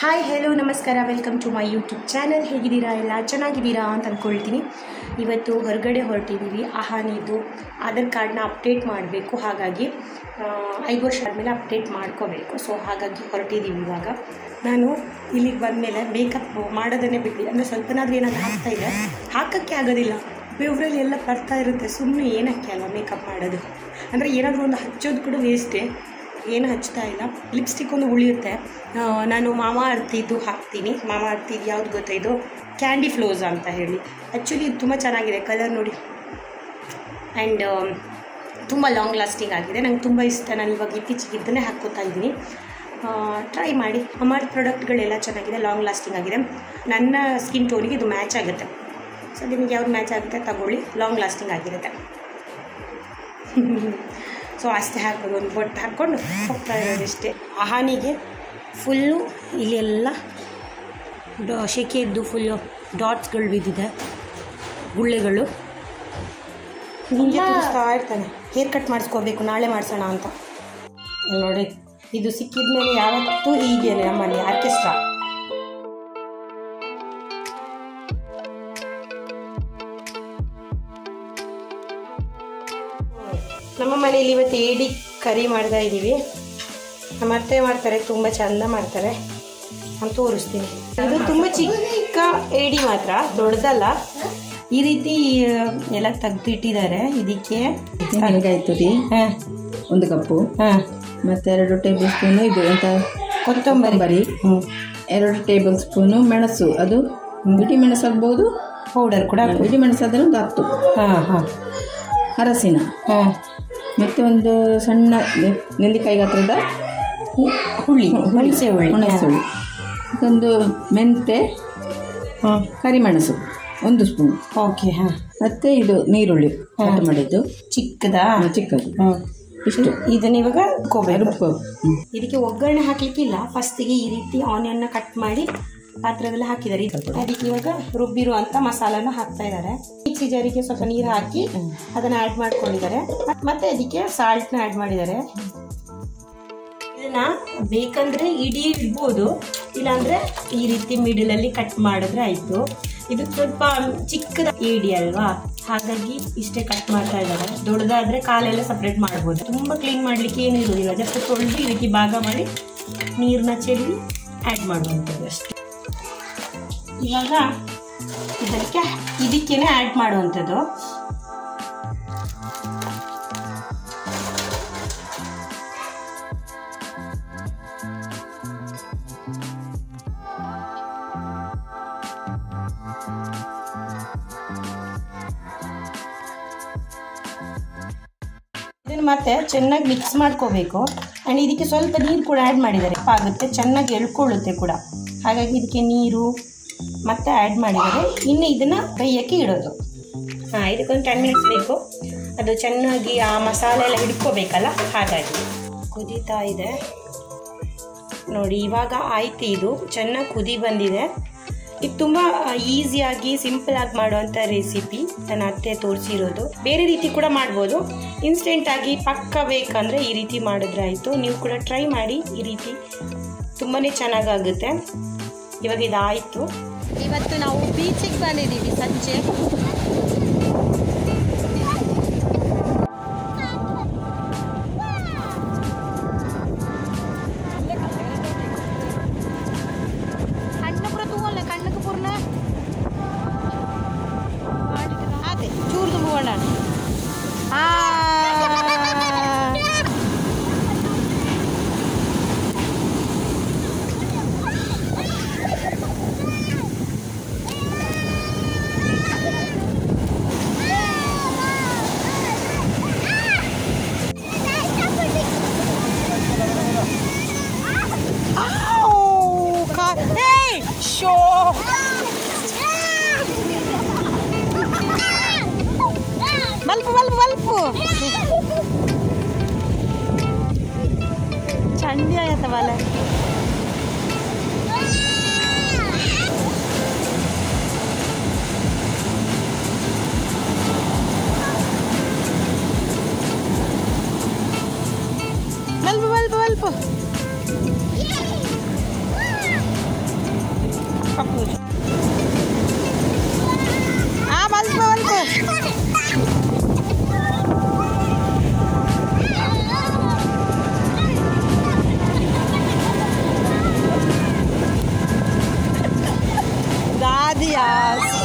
Hi hello ನಮಸ್ಕಾರ welcome to my YouTube channel ಹೇಗಿದ್ದೀರಾ ಎಲ್ಲ ಚೆನ್ನಾಗಿದ್ದೀರಾ ಅಂತ ಅಂದ್ಕೊಳ್ತೀನಿ ಇವತ್ತು ಹೊರಗಡೆ ಹೊರಟಿದ್ದೀವಿ ಆಹಾನಿದು ಆಧಾರ್ ಕಾರ್ಡ್ನ ಅಪ್ಡೇಟ್ ಮಾಡಬೇಕು ಹಾಗಾಗಿ ಆ, ಐದು ವರ್ಷ ಆದಮೇಲೆ ಅಪ್ಡೇಟ್ ಮಾಡ್ಕೋಬೇಕು ಸೊ ಹಾಗಾಗಿ ಹೊರಟಿದ್ದೀವಿ ಇವಾಗ ನಾನು ಇಲ್ಲಿಗೆ ಬಂದಮೇಲೆ ಮೇಕಪ್ ಮಾಡೋದನ್ನೇ ಬಿಟ್ಟು ಅಂದರೆ ಸ್ವಲ್ಪನಾದ್ರೂ ಏನಾದರೂ ಹಾಕ್ತಾ ಇದೆ ಹಾಕೋಕ್ಕೆ ಆಗೋದಿಲ್ಲ ಬೆವರಲ್ಲಿ ಎಲ್ಲ ಬರ್ತಾ ಇರುತ್ತೆ ಸುಮ್ಮನೆ ಏನಕ್ಕೆ ಅಲ್ಲ ಮೇಕಪ್ ಮಾಡೋದು ಅಂದರೆ ಏನಾದರೂ ಒಂದು ಹಚ್ಚೋದು ಕೂಡ ವೇಸ್ಟೇ ಏನು ಹಚ್ತಾ ಇಲ್ಲ ಲಿಪ್ಸ್ಟಿಕ್ ಒಂದು ಉಳಿಯುತ್ತೆ ಆ, ನಾನು ಮಾಮಾ ಅರ್ತಿದ್ದು ಹಾಕ್ತೀನಿ ಮಾಮಾ ಅರ್ತಿದ್ದು ಯಾವ್ದು ಗೊತ್ತಾ ಇದು ಕ್ಯಾಂಡಿ ಫ್ಲೋಸ್ ಅಂತ ಹೇಳಿ ಆ್ಯಕ್ಚುಲಿ ಇದು ತುಂಬ ಚೆನ್ನಾಗಿದೆ ಕಲರ್ ನೋಡಿ ಆ್ಯಂಡ್ ತುಂಬ ಲಾಂಗ್ ಲಾಸ್ಟಿಂಗ್ ಆಗಿದೆ ನಂಗೆ ತುಂಬ ಇಷ್ಟ ನಾನು ಇವಾಗ ಇತ್ತೀಚೆಗೆ ಇದನ್ನೇ ಹಾಕ್ಕೋತಾ ಇದ್ದೀನಿ ಟ್ರೈ ಮಾಡಿ ಅಮರ್ ಪ್ರಾಡಕ್ಟ್ಗಳೆಲ್ಲ ಚೆನ್ನಾಗಿದೆ ಲಾಂಗ್ ಲಾಸ್ಟಿಂಗ್ ಆಗಿದೆ ನನ್ನ ಸ್ಕಿನ್ ಟೋನಿಗೆ ಇದು ಮ್ಯಾಚ್ ಆಗುತ್ತೆ ಸೊ ನಿಮಗೆ ಯಾವ್ದು ಮ್ಯಾಚ್ ಆಗುತ್ತೆ ತಗೊಳ್ಳಿ ಲಾಂಗ್ ಲಾಸ್ಟಿಂಗ್ ಆಗಿರುತ್ತೆ ಸೊ ಅಷ್ಟೇ ಹಾಕೋದು ಒಂದು ಬೊಟ್ಟು ಹಾಕ್ಕೊಂಡು ಹೋಗ್ತಾ ಇರೋದಿಷ್ಟೇ ಆಹಾನಿಗೆ ಫುಲ್ಲು ಇಲ್ಲೆಲ್ಲ ಡಾ ಸೆಕೆಯದ್ದು ಫುಲ್ಲು ಡಾಟ್ಸ್ಗಳು ಬಿದ್ದಿದೆ ಗುಳ್ಳೆಗಳು ನಿಮಗೆ ತೋರಿಸ್ತಾ ಇರ್ತಾನೆ ಹೇರ್ ಕಟ್ ಮಾಡಿಸ್ಕೋಬೇಕು ನಾಳೆ ಮಾಡಿಸೋಣ ಅಂತ ಇಲ್ಲಿ ನೋಡಿ ಇದು ಸಿಕ್ಕಿದ ಮೇಲೆ ಯಾವತ್ತೂ ಹೀಗೆ ನಮ್ಮಲ್ಲಿ ಆರ್ಕೆಸ್ಟ್ರಾ ನಮ್ಮ ಮನೇಲಿ ಇವತ್ತು ಏಡಿ ಕರಿ ಮಾಡ್ತಾ ಇದ್ದೀವಿ ನಮ್ಮ ಅತ್ತೆ ಮಾಡ್ತಾರೆ ತುಂಬ ಚಂದ ಮಾಡ್ತಾರೆ ನಾನು ತೋರಿಸ್ತೀನಿ ಇದು ತುಂಬ ಚಿಕ್ಕ ಏಡಿ ಮಾತ್ರ ದೊಡ್ಡದಲ್ಲ ಈ ರೀತಿ ಆ, ಎಲ್ಲ ತೆಗ್ದಿಟ್ಟಿದ್ದಾರೆ ಇದಕ್ಕೆ ನನಗಾಯಿ ತುರಿ ಹಾಂ ಒಂದು ಕಪ್ಪು ಹಾಂ ಮತ್ತೆ ಎರಡು ಟೇಬಲ್ ಸ್ಪೂನು ಇದು ಎಂತ ಕೊತ್ತಂಬರಿ ಬರಿ ಹ್ಞೂ ಎರಡು ಟೇಬಲ್ ಸ್ಪೂನು ಮೆಣಸು ಅದು ಬಿಡಿ ಮೆಣಸು ಆಗ್ಬೋದು ಪೌಡರ್ ಕೂಡ ಬಿಡಿ ಮೆಣಸು ಆದರೆ ಒಂದು ಹತ್ತು ಹಾಂ ಹಾಂ ಅರಸಿನ ಹಾಂ ಮತ್ತೆ ಒಂದು ಸಣ್ಣ ನೆ- ನೆಲ್ಲಿಕಾಯಿ ಗಾತ್ರದ ಹುಳಿ ಹುಣಸೆ ಹುಳಿ ಹುಣಸೆ ಹುಳಿ ಒಂದು ಮೆಂತೆ ಹಾಂ ಕರಿಮೆಣಸು ಒಂದು ಸ್ಪೂನ್ ಓಕೆ ಹಾಂ ಮತ್ತೆ ಇದು ನೀರುಳ್ಳಿ ಕಟ್ ಮಾಡಿದ್ದು ಚಿಕ್ಕದಾ ಹ್ಮ್, ಚಿಕ್ಕದು ಹ್ಞೂ ಇಷ್ಟು ಇದನ್ನ ಇವಾಗ ರುಬ್ಕೋಬೇಕು ರುಬ್ಕೋ ಹ್ಮ್. ಇದಕ್ಕೆ ಒಗ್ಗರಣೆ ಹಾಕ್ಲಿಕ್ಕಿಲ್ಲ ಫಸ್ಟಿಗೆ ಈ ರೀತಿ ಆನಿಯನ್ನ ಕಟ್ ಮಾಡಿ ಪಾತ್ರದಲ್ಲಿ ಹಾಕಿದ್ದಾರೆ ಅದಕ್ಕೆ ಇವಾಗ ರುಬ್ಬಿರುವಂತ ಮಸಾಲನ ಹಾಕ್ತಾ ಇದ್ದಾರೆ ಮಿಕ್ಸಿ ಜಾರಿಗೆ ಸ್ವಲ್ಪ ನೀರು ಹಾಕಿ ಅದನ್ನ ಆ್ಯಡ್ ಮಾಡ್ಕೊಂಡಿದ್ದಾರೆ ಮತ್- ಮತ್ತೆ ಅದಕ್ಕೆ ಸಾಲ್ಟ್ನ ಆ್ಯಡ್ ಮಾಡಿದ್ದಾರೆ ಇದನ್ನ ಬೇಕಂದ್ರೆ ಇಡೀ ಇಡ್ಬೋದು ಇಲ್ಲಾಂದ್ರೆ ಈ ರೀತಿ ಮಿಡಲ್ ಅಲ್ಲಿ ಕಟ್ ಮಾಡಿದ್ರೆ ಆಯ್ತು ಇದು ಸ್ವಲ್ಪ ಚಿಕ್ಕದ ಏಡಿ ಅಲ್ವಾ ಹಾಗಾಗಿ ಇಷ್ಟೇ ಕಟ್ ಮಾಡ್ತಾ ಇದ್ದಾರೆ ದೊಡ್ಡದಾದ್ರೆ ಕಾಲೆಲ್ಲ ಸಪ್ರೇಟ್ ಮಾಡ್ಬೋದು ತುಂಬಾ ಕ್ಲೀನ್ ಮಾಡ್ಲಿಕ್ಕೆ ಏನು ಇರುವುದಿಲ್ಲ ಜಸ್ಟ್ ತೊಳೆದು ಈ ರೀತಿ ಭಾಗ ಮಾಡಿ ನೀರನ್ನ ಚೆಲ್ಲಿ ಆ್ಯಡ್ ಮಾಡುವಂಥದ್ದು ಅಷ್ಟೇ ಇವಾಗ ಇದಕ್ಕೆ ಇದಕ್ಕೇನೆ ಆ್ಯಡ್ ಮಾಡುವಂಥದ್ದು ಇದನ್ನು ಮತ್ತೆ ಚೆನ್ನಾಗಿ ಮಿಕ್ಸ್ ಮಾಡ್ಕೋಬೇಕು ಆ್ಯಂಡ್ ಇದಕ್ಕೆ ಸ್ವಲ್ಪ ನೀರು ಕೂಡ ಆ್ಯಡ್ ಮಾಡಿದ್ದಾರೆ ಉಪ್ಪು ಆಗುತ್ತೆ ಚೆನ್ನಾಗಿ ಎಳ್ಕೊಳ್ಳುತ್ತೆ ಕೂಡ ಹಾಗಾಗಿ ಇದಕ್ಕೆ ನೀರು ಮತ್ತೆ ಆ್ಯಡ್ ಮಾಡಿದ್ದಾರೆ ಇನ್ನು ಇದನ್ನು ಬೇಯಕ್ಕೆ ಇಡೋದು ಹಾಂ ಇದಕ್ಕೊಂದು ಟೆನ್ ಮಿನಿಟ್ಸ್ ಬೇಕು ಅದು ಚೆನ್ನಾಗಿ ಆ ಮಸಾಲೆ ಎಲ್ಲ ಹಿಡ್ಕೋಬೇಕಲ್ಲ ಹಾಗಾಗಿ ಕುದೀತಾ ಇದೆ ನೋಡಿ ಇವಾಗ ಆಯ್ತು ಇದು ಚೆನ್ನಾಗಿ ಕುದಿ ಬಂದಿದೆ ಇದು ತುಂಬ ಈಸಿಯಾಗಿ ಸಿಂಪಲ್ ಆಗಿ ಮಾಡುವಂಥ ರೆಸಿಪಿ ನನ್ನ ಅತ್ತೆ ತೋರಿಸಿರೋದು ಬೇರೆ ರೀತಿ ಕೂಡ ಮಾಡ್ಬೋದು ಇನ್ಸ್ಟೆಂಟ್ ಆಗಿ ಪಕ್ಕ ಬೇಕಂದ್ರೆ ಈ ರೀತಿ ಮಾಡಿದ್ರೆ ಆಯಿತು ನೀವು ಕೂಡ ಟ್ರೈ ಮಾಡಿ ಈ ರೀತಿ ತುಂಬಾ ಚೆನ್ನಾಗಾಗುತ್ತೆ ಇವಾಗ ಇದಾಯಿತು ಇವತ್ತು ನಾವು ಬೀಚಿಗೆ ಬಂದಿದ್ದೀವಿ ಸಂಜೆ ಕಣ್ಣು ಪುರ ತೂವಲ್ಲ ಕಣ್ಣಕ್ಕೆ ಪೂರ್ಣ ಅದೇ ಚೂರು ತುಂಬೋಣ ಆ Hey! Show! ಮಲ್ಪು ಮಲ್ಪು ಮಲ್ಪು ಚಂಡಿ ಆಯ್ತ ಬಲ ಮಲ್ಪು ಮಲ್ಪು ಮಲ್ಪು Yes.